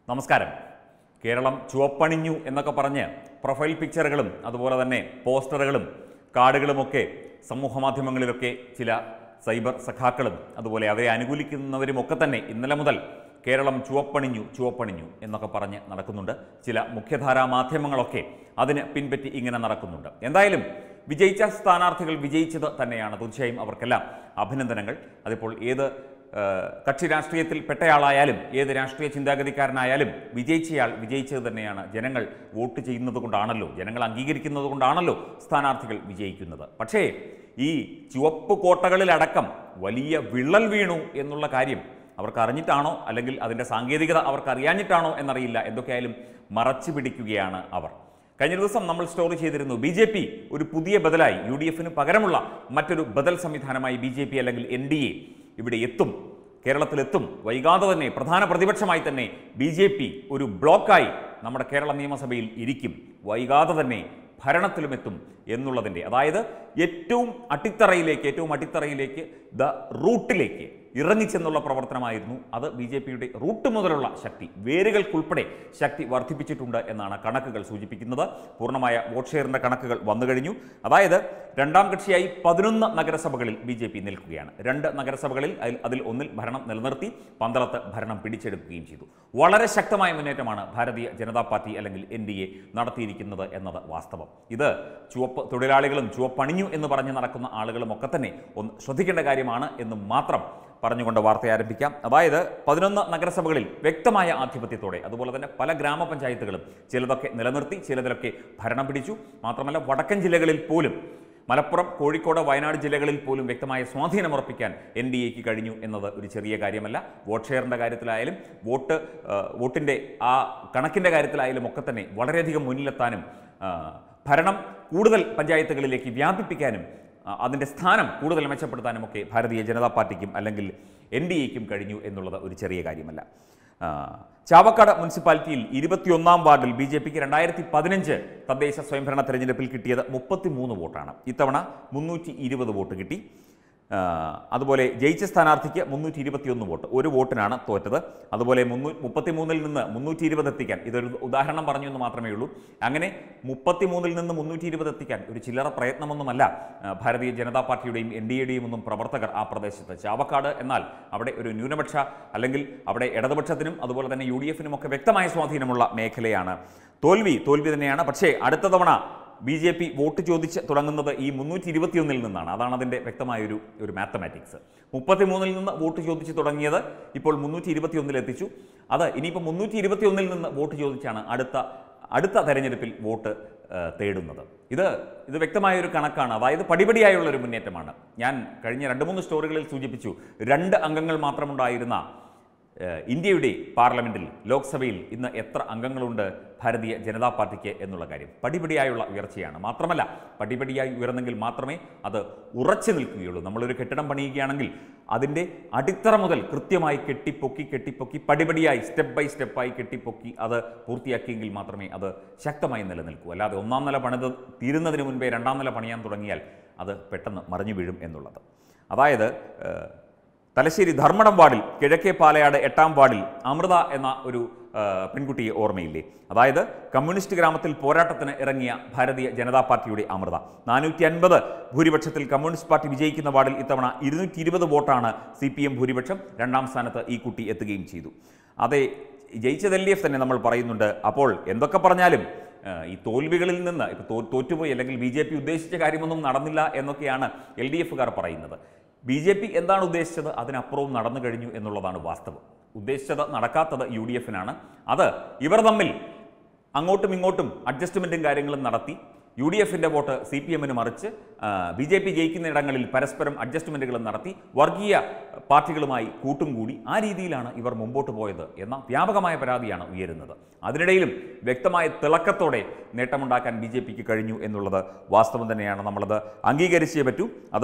നമസ്കാരം കേരളം ചുവപ്പണിഞ്ഞു എന്നൊക്കെ പറഞ്ഞ് പ്രൊഫൈൽ പിക്ചറുകളും അതുപോലെ തന്നെ പോസ്റ്ററുകളും കാർഡുകളുമൊക്കെ സമൂഹ മാധ്യമങ്ങളിലൊക്കെ ചില സൈബർ സഖാക്കളും അതുപോലെ അവരെ അനുകൂലിക്കുന്നവരുമൊക്കെ തന്നെ ഇന്നലെ മുതൽ കേരളം ചുവപ്പണിഞ്ഞു ചുവപ്പണിഞ്ഞു എന്നൊക്കെ പറഞ്ഞ് നടക്കുന്നുണ്ട് ചില മുഖ്യധാരാ മാധ്യമങ്ങളൊക്കെ അതിന് പിൻപറ്റി ഇങ്ങനെ നടക്കുന്നുണ്ട് എന്തായാലും വിജയിച്ച സ്ഥാനാർത്ഥികൾ വിജയിച്ചത് തന്നെയാണ് തീർച്ചയായും അവർക്കെല്ലാം അഭിനന്ദനങ്ങൾ അതിപ്പോൾ ഏത് ഏഹ് കക്ഷി രാഷ്ട്രീയത്തിൽ പെട്ടയാളായാലും ഏത് രാഷ്ട്രീയ ചിന്താഗതിക്കാരനായാലും വിജയിച്ചയാൾ വിജയിച്ചത് തന്നെയാണ് ജനങ്ങൾ വോട്ട് ചെയ്യുന്നത് കൊണ്ടാണല്ലോ ജനങ്ങൾ അംഗീകരിക്കുന്നത് കൊണ്ടാണല്ലോ സ്ഥാനാർത്ഥികൾ വിജയിക്കുന്നത് പക്ഷേ ഈ ചുവപ്പ് കോട്ടകളിലടക്കം വലിയ വിള്ളൽ വീണു എന്നുള്ള കാര്യം അവർക്ക് അറിഞ്ഞിട്ടാണോ അല്ലെങ്കിൽ അതിൻ്റെ സാങ്കേതികത അവർക്ക് അറിയാഞ്ഞിട്ടാണോ എന്നറിയില്ല എന്തൊക്കെയായാലും മറച്ചു പിടിക്കുകയാണ് അവർ കഴിഞ്ഞ ദിവസം നമ്മൾ സ്റ്റോറി ചെയ്തിരുന്നു ബി ജെ പി ഒരു പുതിയ ബദലായി യു ഡി എഫിന് പകരമുള്ള മറ്റൊരു ബദൽ സംവിധാനമായി ബി ജെ പി അല്ലെങ്കിൽ എൻ ഡി എ ഇവിടെ എത്തും കേരളത്തിലെത്തും വൈകാതെ തന്നെ പ്രധാന പ്രതിപക്ഷമായി തന്നെ ബി ജെ പി ഒരു ബ്ലോക്കായി നമ്മുടെ കേരള നിയമസഭയിൽ ഇരിക്കും വൈകാതെ തന്നെ ഭരണത്തിലുമെത്തും എന്നുള്ളതിൻ്റെ അതായത് ഏറ്റവും അട്ടിത്തറയിലേക്ക് ഏറ്റവും അട്ടിത്തറയിലേക്ക് ദ റൂട്ടിലേക്ക് ഇറങ്ങിച്ചെന്നുള്ള പ്രവർത്തനമായിരുന്നു അത് ബി ജെ പിയുടെ റൂട്ട് മുതലുള്ള ശക്തി വേരുകൾക്കുൾപ്പെടെ ശക്തി വർദ്ധിപ്പിച്ചിട്ടുണ്ട് എന്നാണ് കണക്കുകൾ സൂചിപ്പിക്കുന്നത് പൂർണ്ണമായ വോട്ട് ഷെയറിൻ്റെ കണക്കുകൾ വന്നു കഴിഞ്ഞു അതായത് രണ്ടാം കക്ഷിയായി പതിനൊന്ന് നഗരസഭകളിൽ ബി ജെ പി നിൽക്കുകയാണ് രണ്ട് നഗരസഭകളിൽ അതിൽ അതിൽ ഒന്നിൽ ഭരണം നിലനിർത്തി പന്തളത്ത് ഭരണം പിടിച്ചെടുക്കുകയും ചെയ്തു വളരെ ശക്തമായ മുന്നേറ്റമാണ് ഭാരതീയ ജനതാ പാർട്ടി അല്ലെങ്കിൽ എൻ ഡി എ നടത്തിയിരിക്കുന്നത് എന്നത് വാസ്തവം ഇത് ചുവപ്പ് തൊഴിലാളികളും ചുവപ്പണിഞ്ഞു എന്ന് പറഞ്ഞ് നടക്കുന്ന ആളുകളും ഒക്കെ തന്നെ ഒന്ന് ശ്രദ്ധിക്കേണ്ട കാര്യമാണ് എന്ന് മാത്രം പറഞ്ഞുകൊണ്ട് വാർത്ത ആരംഭിക്കാം അതായത് പതിനൊന്ന് നഗരസഭകളിൽ വ്യക്തമായ ആധിപത്യത്തോടെ അതുപോലെ തന്നെ പല ഗ്രാമപഞ്ചായത്തുകളും ചിലതൊക്കെ നിലനിർത്തി ചിലതിലൊക്കെ ഭരണം പിടിച്ചു മാത്രമല്ല വടക്കൻ ജില്ലകളിൽ പോലും മലപ്പുറം കോഴിക്കോട് വയനാട് ജില്ലകളിൽ പോലും വ്യക്തമായ സ്വാധീനമുറപ്പിക്കാൻ എൻ ഡി എക്ക് കഴിഞ്ഞു എന്നത് ഒരു ചെറിയ കാര്യമല്ല വോട്ട് ഷെയറിൻ്റെ കാര്യത്തിലായാലും വോട്ട് ആ, വോട്ടിൻ്റെ ആ കണക്കിൻ്റെ കാര്യത്തിലായാലും ഒക്കെ തന്നെ വളരെയധികം മുന്നിലെത്താനും ആ, ഭരണം കൂടുതൽ പഞ്ചായത്തുകളിലേക്ക് വ്യാപിപ്പിക്കാനും ആ, അതിൻ്റെ സ്ഥാനം കൂടുതൽ മെച്ചപ്പെടുത്താനും ഒക്കെ ഭാരതീയ ജനതാ പാർട്ടിക്കും അല്ലെങ്കിൽ എൻ ഡി എക്കും കഴിഞ്ഞു എന്നുള്ളത് ഒരു ചെറിയ കാര്യമല്ല ആ, ചാവക്കാട് മുനിസിപ്പാലിറ്റിയിൽ ഇരുപത്തിയൊന്നാം വാർഡിൽ ബി ജെ പിക്ക് രണ്ടായിരത്തി പതിനഞ്ച് തദ്ദേശ സ്വയംഭരണ തെരഞ്ഞെടുപ്പിൽ കിട്ടിയത് മുപ്പത്തിമൂന്ന് വോട്ടാണ് ഇത്തവണ മുന്നൂറ്റി ഇരുപത് വോട്ട് കിട്ടി ആ, അതുപോലെ ജയിച്ച സ്ഥാനാർത്ഥിക്ക് മുന്നൂറ്റി ഇരുപത്തിയൊന്ന് വോട്ട് ഒരു വോട്ടിനാണ് തോറ്റത് അതുപോലെ മുന്നൂ മുപ്പത്തിമൂന്നിൽ നിന്ന് മുന്നൂറ്റി ഇരുപത് എത്തിക്കാൻ ഇതൊരു ഉദാഹരണം പറഞ്ഞു എന്ന് മാത്രമേ ഉള്ളൂ അങ്ങനെ മുപ്പത്തിമൂന്നിൽ നിന്ന് മുന്നൂറ്റി ഇരുപത് എത്തിക്കാൻ ഒരു ചില്ലറ പ്രയത്നമൊന്നുമല്ല ആ, ഭാരതീയ ജനതാ പാർട്ടിയുടെയും എൻ ഡി എയുടെയും ഒന്നും പ്രവർത്തകർ ആ പ്രദേശത്ത് ചാവക്കാട് എന്നാൽ അവിടെ ഒരു ന്യൂനപക്ഷ അല്ലെങ്കിൽ അവിടെ ഇടതുപക്ഷത്തിനും അതുപോലെ തന്നെ യു ഡി എഫിനും ഒക്കെ വ്യക്തമായ സ്വാധീനമുള്ള മേഖലയാണ് തോൽവി തോൽവി തന്നെയാണ് പക്ഷേ അടുത്ത തവണ ബി ജെ പി വോട്ട് ചോദിച്ച് തുടങ്ങുന്നത് ഈ മുന്നൂറ്റി ഇരുപത്തിയൊന്നിൽ നിന്നാണ് അതാണ് അതിൻ്റെ വ്യക്തമായൊരു ഒരു മാത്തമാറ്റിക്സ് മുപ്പത്തിമൂന്നിൽ നിന്ന് വോട്ട് ചോദിച്ച് തുടങ്ങിയത് ഇപ്പോൾ മുന്നൂറ്റി ഇരുപത്തിയൊന്നിൽ എത്തിച്ചു അത് ഇനിയിപ്പോൾ മുന്നൂറ്റി ഇരുപത്തിയൊന്നിൽ നിന്ന് വോട്ട് ചോദിച്ചാണ് അടുത്ത അടുത്ത തെരഞ്ഞെടുപ്പിൽ വോട്ട് ആ, തേടുന്നത് ഇത് ഇത് വ്യക്തമായ ഒരു കണക്കാണ് അതായത് പടിപടിയായുള്ള ഒരു മുന്നേറ്റമാണ് ഞാൻ കഴിഞ്ഞ രണ്ട് മൂന്ന് സ്റ്റോറികളിൽ സൂചിപ്പിച്ചു രണ്ട് അംഗങ്ങൾ മാത്രമുണ്ടായിരുന്ന ഏഹ് ഇന്ത്യയുടെ പാർലമെന്റിൽ ലോക്സഭയിൽ ഇന്ന് എത്ര അംഗങ്ങളുണ്ട് ഭാരതീയ ജനതാ പാർട്ടിക്ക് എന്നുള്ള കാര്യം പടിപടിയായുള്ള ഉയർച്ചയാണ് മാത്രമല്ല പടിപടിയായി ഉയർന്നെങ്കിൽ മാത്രമേ അത് ഉറച്ചു നിൽക്കുകയുള്ളൂ നമ്മളൊരു കെട്ടിടം പണിയുകയാണെങ്കിൽ അതിൻ്റെ അടിത്തറ മുതൽ കൃത്യമായി കെട്ടിപ്പൊക്കി കെട്ടിപ്പൊക്കി പടിപടിയായി സ്റ്റെപ്പ് ബൈ സ്റ്റെപ്പായി കെട്ടിപ്പൊക്കി അത് പൂർത്തിയാക്കിയെങ്കിൽ മാത്രമേ അത് ശക്തമായി നിലനിൽക്കൂ അല്ലാതെ ഒന്നാം നില പണിത് തീരുന്നതിന് മുൻപേ രണ്ടാം നില പണിയാൻ തുടങ്ങിയാൽ അത് പെട്ടെന്ന് മറിഞ്ഞു വീഴും എന്നുള്ളത് അതായത് ഏഹ്, തലശ്ശേരി ധർമ്മടം വാർഡിൽ കിഴക്കേ പാലയാട് എട്ടാം വാർഡിൽ അമൃത എന്ന ഒരു ആ, പെൺകുട്ടിയെ ഓർമ്മയില്ലേ അതായത് കമ്മ്യൂണിസ്റ്റ് ഗ്രാമത്തിൽ പോരാട്ടത്തിന് ഇറങ്ങിയ ഭാരതീയ ജനതാ പാർട്ടിയുടെ അമൃത നാനൂറ്റി അൻപത് ഭൂരിപക്ഷത്തിൽ കമ്മ്യൂണിസ്റ്റ് പാർട്ടി വിജയിക്കുന്ന വാർഡിൽ ഇത്തവണ ഇരുന്നൂറ്റി ഇരുപത് വോട്ടാണ് സി പി എം ഭൂരിപക്ഷം രണ്ടാം സ്ഥാനത്ത് ഈ കുട്ടി എത്തുകയും ചെയ്തു അതെ ജയിച്ചത് എൽ ഡി എഫ് തന്നെ നമ്മൾ പറയുന്നുണ്ട് അപ്പോൾ എന്തൊക്കെ പറഞ്ഞാലും ആ, ഈ തോൽവികളിൽ നിന്ന് ഇപ്പോൾ തോ തോറ്റുപോയി അല്ലെങ്കിൽ ബി ജെ പി ഉദ്ദേശിച്ച കാര്യമൊന്നും നടന്നില്ല എന്നൊക്കെയാണ് എൽ ഡി എഫുകാർ പറയുന്നത് ബി ജെ പി എന്താണ് ഉദ്ദേശിച്ചത് അതിനപ്പുറവും നടന്നു കഴിഞ്ഞു എന്നുള്ളതാണ് വാസ്തവം ഉദ്ദേശിച്ചത് നടക്കാത്തത് യു ഡി എഫിനാണ് അത് ഇവർ തമ്മിൽ അങ്ങോട്ടും ഇങ്ങോട്ടും അഡ്ജസ്റ്റ്മെൻറ്റും കാര്യങ്ങളും നടത്തി യു ഡി എഫിൻ്റെ വോട്ട് സി പി എമ്മിന് മറിച്ച് ബി ജെ പി ജയിക്കുന്ന ഇടങ്ങളിൽ പരസ്പരം അഡ്ജസ്റ്റ്മെൻറ്റുകളും നടത്തി വർഗീയ പാർട്ടികളുമായി കൂട്ടും കൂടി ആ രീതിയിലാണ് ഇവർ മുമ്പോട്ട് പോയത് എന്ന വ്യാപകമായ പരാതിയാണ് ഉയരുന്നത് അതിനിടയിലും വ്യക്തമായ തിളക്കത്തോടെ നേട്ടമുണ്ടാക്കാൻ ബി ജെ പിക്ക് കഴിഞ്ഞു എന്നുള്ളത് വാസ്തവം തന്നെയാണ് നമ്മളത് അംഗീകരിച്ചേ പറ്റൂ അത്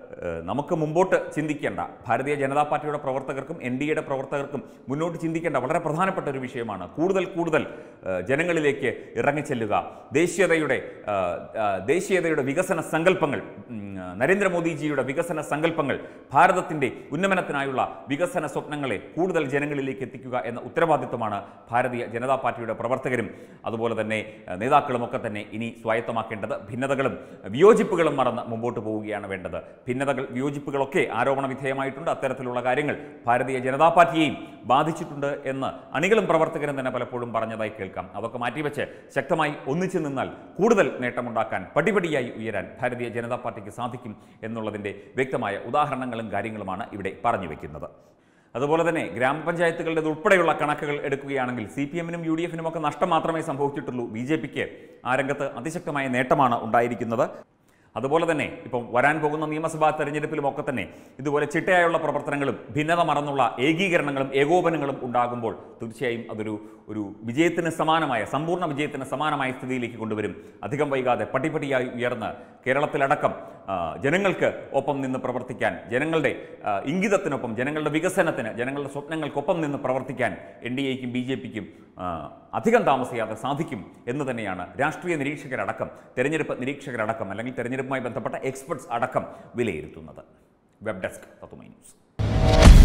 ഏഹ്, നമുക്ക് മുമ്പോട്ട് ചിന്തിക്കേണ്ട ഭാരതീയ ജനതാ പാർട്ടിയുടെ പ്രവർത്തകർക്കും എൻ ഡി എയുടെ പ്രവർത്തകർക്കും മുന്നോട്ട് ചിന്തിക്കേണ്ട വളരെ പ്രധാനപ്പെട്ട ഒരു വിഷയമാണ് കൂടുതൽ കൂടുതൽ ഏഹ്, ജനങ്ങളിലേക്ക് ഇറങ്ങിച്ചെല്ലുക ദേശീയതയുടെ ഏഹ്, ഏഹ്, ദേശീയതയുടെ വികസന സങ്കല്പങ്ങൾ ഉം, നരേന്ദ്രമോദിജിയുടെ വികസന സങ്കല്പങ്ങൾ ഭാരതത്തിൻ്റെ ഉന്നമനത്തിനായുള്ള വികസന സ്വപ്നങ്ങളെ കൂടുതൽ ജനങ്ങളിലേക്ക് എത്തിക്കുക എന്ന ഉത്തരവാദിത്വമാണ് ഭാരതീയ ജനതാ പാർട്ടിയുടെ പ്രവർത്തകരും അതുപോലെ തന്നെ ഏഹ്, നേതാക്കളുമൊക്കെ തന്നെ ഇനി സ്വായത്തമാക്കേണ്ടത് ഭിന്നതകളും വിയോജിപ്പുകളും മറന്ന് മുമ്പോട്ട് പോവുകയാണ് വേണ്ടത് ഭിന്നതകൾ വിയോജിപ്പുകളൊക്കെ ആരോപണ വിധേയമായിട്ടുണ്ട് അത്തരത്തിലുള്ള കാര്യങ്ങൾ ഭാരതീയ ജനതാ പാർട്ടിയെയും ബാധിച്ചിട്ടുണ്ട് എന്ന് അണികളും പ്രവർത്തകരും തന്നെ പലപ്പോഴും പറഞ്ഞതായി കേൾക്കാം അതൊക്കെ മാറ്റിവെച്ച് ശക്തമായി ഒന്നിച്ചു നിന്നാൽ കൂടുതൽ നേട്ടമുണ്ടാക്കാൻ പടിപടിയായി ഉയരാൻ ഭാരതീയ ജനതാ പാർട്ടിക്ക് സാധിക്കും എന്നുള്ളതിൻ്റെ വ്യക്തമായ ഉദാഹരണങ്ങളും കാര്യങ്ങളുമാണ് ഇവിടെ പറഞ്ഞു വെക്കുന്നത് അതുപോലെ തന്നെ ഗ്രാമപഞ്ചായത്തുകളുടെ ഉൾപ്പെടെയുള്ള കണക്കുകൾ എടുക്കുകയാണെങ്കിൽ സി പി എമ്മിനും യു ഡി എഫിനും ഒക്കെ നഷ്ടം മാത്രമേ സംഭവിച്ചിട്ടുള്ളൂ ബി ജെ പിക്ക് ആ രംഗത്ത് അതിശക്തമായ നേട്ടമാണ് ഉണ്ടായിരിക്കുന്നത് അതുപോലെ തന്നെ ഇപ്പം വരാൻ പോകുന്ന നിയമസഭാ തെരഞ്ഞെടുപ്പിലും ഒക്കെ തന്നെ ഇതുപോലെ ചിട്ടയായുള്ള പ്രവർത്തനങ്ങളും ഭിന്നത മറന്നുള്ള ഏകീകരണങ്ങളും ഏകോപനങ്ങളും ഉണ്ടാകുമ്പോൾ തീർച്ചയായും അതൊരു ഒരു വിജയത്തിന് സമാനമായ സമ്പൂർണ്ണ വിജയത്തിന് സമാനമായ സ്ഥിതിയിലേക്ക് കൊണ്ടുവരും അധികം വൈകാതെ പടിപടിയായി ഉയർന്ന് കേരളത്തിലടക്കം ആ, ജനങ്ങൾക്ക് ഒപ്പം നിന്ന് പ്രവർത്തിക്കാൻ ജനങ്ങളുടെ ആ, ഇംഗിതത്തിനൊപ്പം ജനങ്ങളുടെ വികസനത്തിന് ജനങ്ങളുടെ സ്വപ്നങ്ങൾക്കൊപ്പം നിന്ന് പ്രവർത്തിക്കാൻ എൻ ഡി എക്കും ബി ജെ പിക്കും അധികം താമസിയാതെ സാധിക്കും എന്ന് തന്നെയാണ് രാഷ്ട്രീയ നിരീക്ഷകരടക്കം തെരഞ്ഞെടുപ്പ് നിരീക്ഷകരടക്കം അല്ലെങ്കിൽ തെരഞ്ഞെടുപ്പുമായി ബന്ധപ്പെട്ട എക്സ്പെർട്സ് അടക്കം വിലയിരുത്തുന്നത് വെബ് ഡെസ്ക് തത്തുമൈ ന്യൂസ്